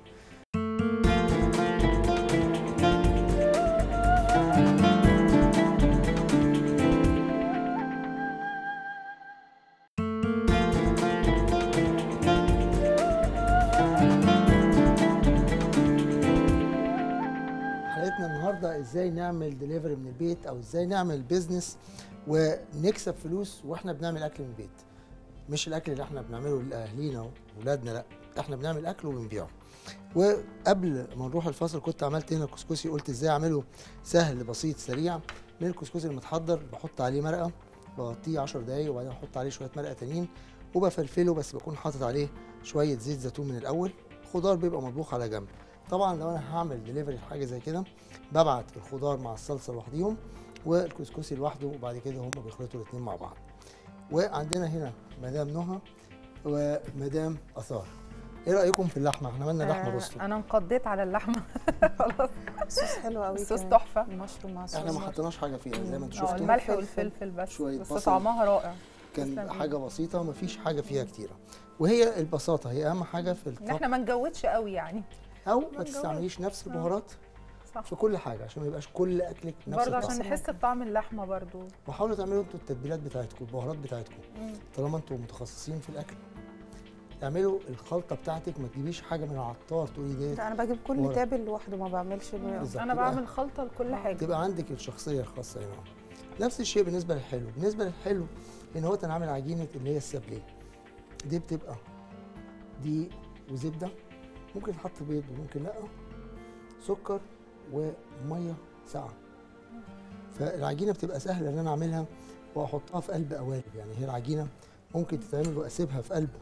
حلقتنا النهارده ازاي نعمل دليفري من البيت او ازاي نعمل بيزنس ونكسب فلوس واحنا بنعمل اكل من البيت مش الاكل اللي احنا بنعمله لاهالينا واولادنا لا احنا بنعمل اكل وبنبيعه وقبل ما نروح الفاصل كنت عملت هنا كسكسي قلت ازاي اعمله سهل بسيط سريع من الكسكسي المتحضر بحط عليه مرقه بغطيه 10 دقايق وبعدين احط عليه شويه مرقه تانيين وبفلفله بس بكون حاطط عليه شويه زيت زيتون من الاول خضار بيبقى مطبوخ على جنب طبعا لو انا هعمل دليفري حاجه زي كده ببعت الخضار مع الصلصه لوحديهم والكسكسي لوحده وبعد كده هم بيخلطوا الاثنين مع بعض وعندنا هنا مدام نهى ومدام اثار ايه رايكم في اللحمه احنا عملنا لحمه آه، روستو انا انقضيت على اللحمه خلاص صوص حلو قوي الصوص كمان. تحفه المشروم مع احنا ما الصوص حطيناش حاجه فيها زي ما انتم اه شفتوا الملح فلفل. والفلفل بس شوية بس بصل. طعمها رائع كان تسلم حاجه بسيطه ما فيش حاجه فيها كتيره وهي البساطه هي اهم حاجه في ان الطبخ احنا ما نجودش قوي يعني او ما ما تستعمليش نفس آه. البهارات صح في كل حاجه عشان ما يبقاش كل اكلك نفس برضه الطعم عشان نحس بطعم اللحمه برضه وحاولوا تعملوا انتوا التتبيلات بتاعتكم البهارات بتاعتكم طالما انتوا متخصصين في الاكل اعملوا الخلطه بتاعتك ما تجيبيش حاجه من العطار تقولي ديت لا انا بجيب كل ورق. تابل لوحده ما بعملش ب- بالظبط. انا تبقى- بعمل خلطه لكل حاجه تبقى عندك الشخصيه الخاصه هنا نفس الشيء بالنسبه للحلو بالنسبه للحلو ان هو انا عامل عجينه اللي هي السابليه دي بتبقى دي وزبده ممكن تحط بيض وممكن لا سكر وميه ساقعه فالعجينه بتبقى سهله ان انا اعملها واحطها في قلب قوالب يعني هي العجينه ممكن تتعمل واسيبها في قلب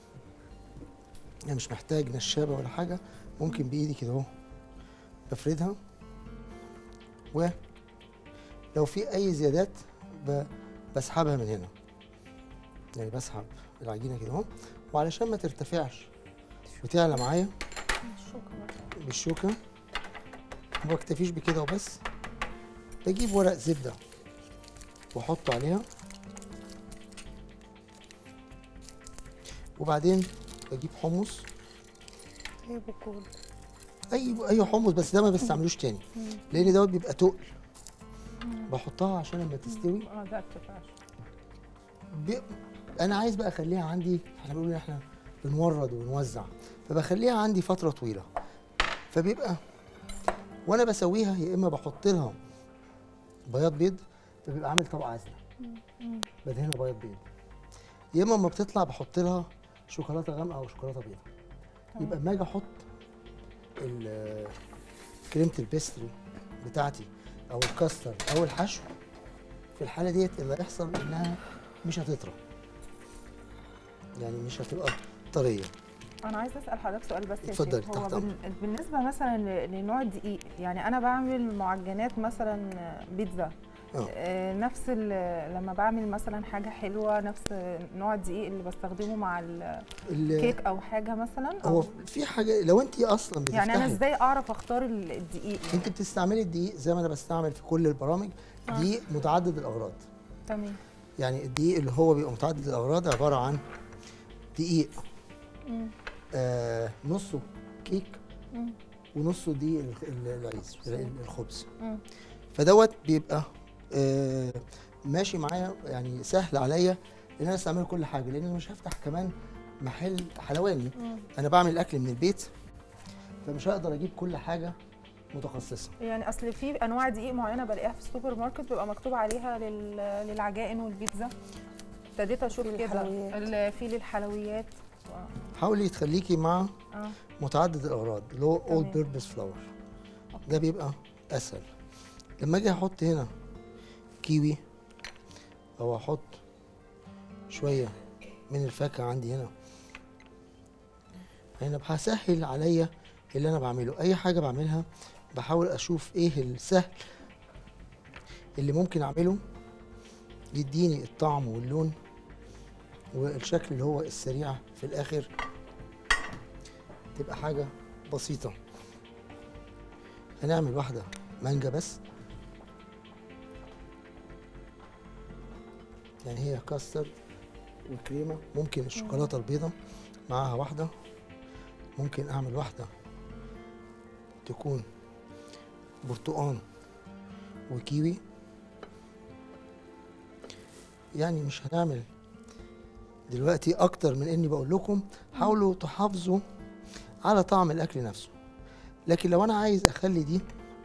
يعني مش محتاج نشابه ولا حاجه ممكن بايدي كده اهو بفردها ولو في اي زيادات ب- بسحبها من هنا يعني بسحب العجينه كده اهو وعلشان ما ترتفعش وتعلى معايا شكرا بالشوكه ما بكتفيش بكده وبس بجيب ورق زبده واحطه عليها وبعدين بجيب حمص طيب وكول اي اي حمص بس ده ما بستعملوش تاني لان دوت بيبقى تقل بحطها عشان لما تستوي اه ده ارتفاعش بي... انا عايز بقى اخليها عندي احنا بنقول إن احنا بنورد ونوزع فبخليها عندي فتره طويله فبيبقى وانا بسويها يا اما بحط لها بياض بيض فبيبقى عامل طبقه عازله بدهنها بياض بيض يا اما لما بتطلع بحط لها شوكولاته غامقه او شوكولاته بيضاء يبقى اما اجي احط ال- كريمه البيستري بتاعتي او الكاستر او الحشو في الحاله ديت اللي هيحصل انها مش هتطرى يعني مش هتبقى طريه انا عايزه اسال حضرتك سؤال بس يا اتفضلي، شيخ هو تحت بال- بالنسبه مثلا ل- لنوع الدقيق يعني انا بعمل معجنات مثلا بيتزا اه آه، نفس ال- لما بعمل مثلا حاجه حلوه نفس نوع الدقيق اللي بستخدمه مع ال- الكيك او حاجه مثلا هو أو في حاجه لو انت اصلا بتفتحي يعني انا ازاي اعرف اختار ال- الدقيق انت بتستعملي الدقيق زي ما انا بستعمل في كل البرامج آه. دقيق متعدد الاغراض تمام يعني الدقيق اللي هو بيبقى متعدد الاغراض عباره عن دقيق مم. آه نصه كيك مم. ونصه دقيق ال- ال- العيش ال- الخبز مم. فدوت بيبقى آه ماشي معايا يعني سهل عليا ان انا استعمل كل حاجه لان انا مش هفتح كمان محل حلواني مم. انا بعمل اكل من البيت فمش هقدر اجيب كل حاجه متخصصه يعني اصل في انواع دقيق معينه بلاقيها في السوبر ماركت بيبقى مكتوب عليها لل- للعجائن والبيتزا ابتديت اشوف في كده للحلويات. ال- في للحلويات و- حاولي تخليكي مع اه متعدد الاغراض اللي هو اول تمام. بيربس فلاور ده بيبقى اسهل لما اجي احط هنا كيوي او احط شويه من الفاكهه عندي هنا هنا هسهل عليا اللي انا بعمله اي حاجه بعملها بحاول اشوف ايه السهل اللي ممكن اعمله يديني الطعم واللون والشكل اللي هو السريع في الاخر تبقى حاجة بسيطة هنعمل واحدة مانجا بس يعني هي كاسترد وكريمة ممكن الشوكولاتة البيضاء معاها واحدة ممكن أعمل واحدة تكون برتقان وكيوي يعني مش هنعمل دلوقتي أكتر من إني بقول لكم حاولوا تحافظوا على طعم الاكل نفسه لكن لو انا عايز اخلي دي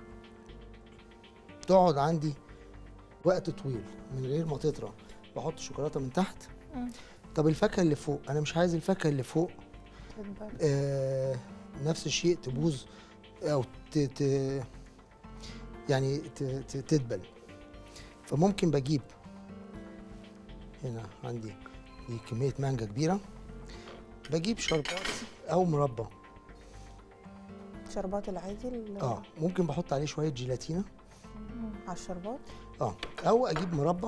تقعد عندي وقت طويل من غير ما تطرى بحط الشوكولاته من تحت مم. طب الفاكهه اللي فوق انا مش عايز الفاكهه اللي فوق تتبل. آه نفس الشيء تبوظ او ت ت يعني ت ت تدبل فممكن بجيب هنا عندي دي كميه مانجا كبيره بجيب شربات او مربى شربات العادي ال- اه ممكن بحط عليه شويه جيلاتينا على الشربات اه او اجيب مربى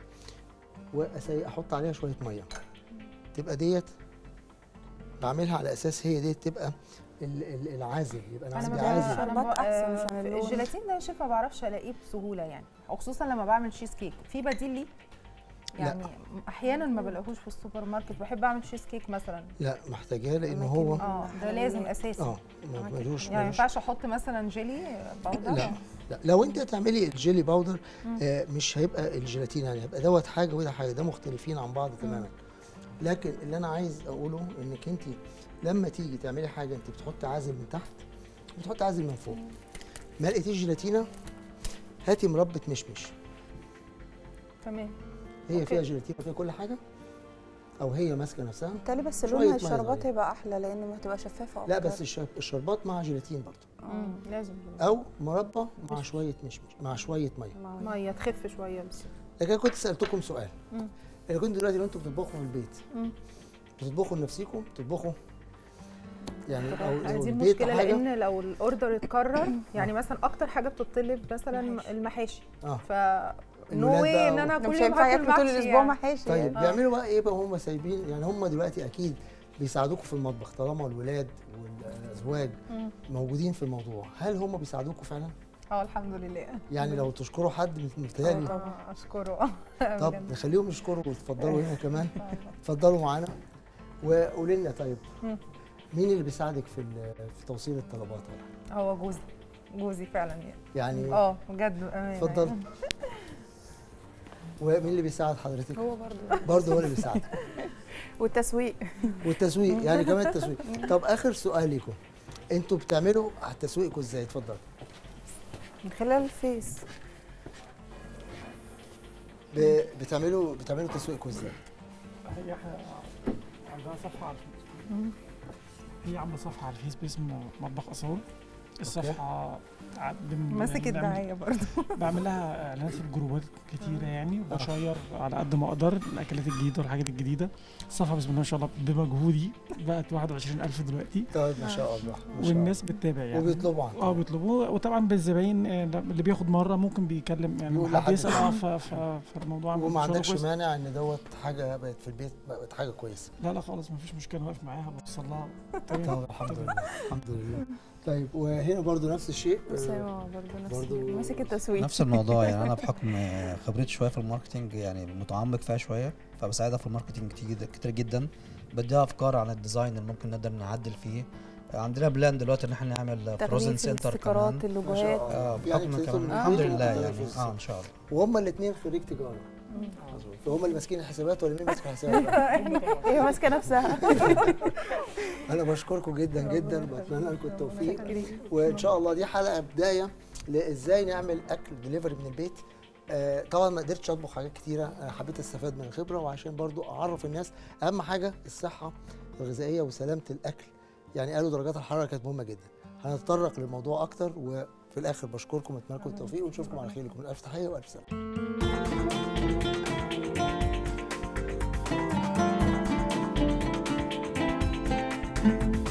واحط عليها شويه ميه تبقى ديت بعملها على اساس هي ديت تبقى ال- ال- العازل يبقى انا العازل ما بعملش عازل انا شربات ما- أحسن آه، عشان اللون. الجيلاتين ده يا شيف ما بعرفش الاقيه بسهوله يعني وخصوصا لما بعمل تشيز كيك في بديل ليه لا. يعني احيانا ما بلاقوش في السوبر ماركت بحب اعمل تشيز كيك مثلا لا محتاجاه لان أماكن هو اه ده حلويات. لازم اساسي اه ما- أماكن ملوش يعني ما ملوش ينفعش احط مثلا جيلي باودر لا لا لو انت هتعملي الجيلي باودر آه مش هيبقى الجيلاتين يعني هيبقى دوت حاجه وده حاجه ده مختلفين عن بعض تماما لكن اللي انا عايز اقوله انك انت لما تيجي تعملي حاجه انت بتحطي عازل من تحت بتحطي عازل من فوق ما لقيتيش جيلاتينه هاتي مربى مشمش تمام هي أوكي. فيها جيلاتين وفيها كل حاجه او هي ماسكه نفسها بالتالي بس شوية لونها مية الشربات صغيرة. هيبقى احلى لان هتبقى شفافه لا أكتر. بس الشرب- الشربات مع جيلاتين برضه مم. لازم او مربى مع شويه مشمش مع شويه ميه مع- ميه تخف شويه بس لكن أنا كنت سالتكم سؤال مم. انا كنت دلوقتي لو انتوا بتطبخوا في البيت مم. بتطبخوا لنفسيكم بتطبخوا يعني او لو دي البيت المشكله حاجه لان لو الاوردر اتكرر يعني مثلا اكتر حاجه بتطلب مثلا المحاشي. المحاشي اه ف الولاد نو بقى واي ان و- انا ده كل مش يوم هينفع هاكل ياكلوا طول محشي الاسبوع يعني. محاشي طيب يعني. آه. بيعملوا بقى ايه بقى هم سايبين يعني هم دلوقتي اكيد بيساعدوكم في المطبخ طالما الولاد والازواج مم. موجودين في الموضوع هل هم بيساعدوكم فعلا اه الحمد لله يعني لو تشكروا حد متهيألي طبعا اشكره طب بجد. نخليهم يشكروا وتفضلوا هنا كمان اتفضلوا معانا وقولي لنا طيب مم. مين اللي بيساعدك في ال- في توصيل الطلبات هو جوزي جوزي فعلا يعني يعني اه بجد بأمانة اتفضل يعني. ومين اللي بيساعد حضرتك هو برضه برضه هو اللي بيساعدك والتسويق والتسويق يعني كمان التسويق طب اخر سؤال ليكم انتوا بتعملوا تسويقكم ازاي اتفضل من خلال الفيس ب- بتعملوا بتعملوا تسويقكم ازاي هي احنا عندها صفحة على الفيس هي عاملة صفحة على الفيس باسم مطبخ أصول الصفحة ع- بن- ماسك بنعمل- الدعايه برضه بعمل لها اعلانات في الجروبات كتيرة يعني وبشير على قد ما اقدر الاكلات الجديدة والحاجات الجديدة الصفحة بسم الله ما شاء الله بمجهودي بقت 21000 دلوقتي طيب ما شاء الله ما شاء والناس بتتابع الله يعني وبيطلبوا عنكم اه بيطلبوه وطبعا بالزباين آه، اللي بياخد مره ممكن بيكلم يعني بيقول حد لحد يسال تاني. اه ف- ف- فالموضوع عامل وما شغل عندكش كويس. مانع ان دوت حاجه بقت في البيت بقت حاجه كويسه لا لا خالص مفيش مشكله واقف معاها بوصل لها تمام طب الحمد لله الحمد لله طيب وهي هنا برضو نفس الشيء اسامه برضه نفس برضو- ماسك التسويق نفس الموضوع يعني انا بحكم خبرتي شويه في الماركتينج يعني متعمق فيها شويه فبساعدها في الماركتينج كتير كتير جدا بديها افكار عن الديزاين اللي ممكن نقدر نعدل فيه عندنا بلان دلوقتي ان احنا نعمل فروزن تغليف سنتر الاستيكرات كمان اللوجوهات اه يعني بحكم ابتديتوا كمان من الحمد البيت لله يعني وابتديتوا اه ان شاء الله وهم الاثنين خريج تجاره فهم اللي ماسكين الحسابات ولا مين ماسك الحسابات هي ماسكه نفسها انا بشكركم جدا جدا وبتمنى لكم التوفيق وان شاء الله دي حلقه بدايه لازاي نعمل اكل دليفري من البيت آه طبعا ما قدرتش اطبخ حاجات كتيره انا حبيت استفاد من الخبره وعشان برضو اعرف الناس اهم حاجه الصحه الغذائيه وسلامه الاكل يعني قالوا درجات الحراره كانت مهمه جدا هنتطرق للموضوع اكتر وفي الاخر بشكركم واتمنى لكم التوفيق ونشوفكم على خير لكم الف تحيه والف سلامه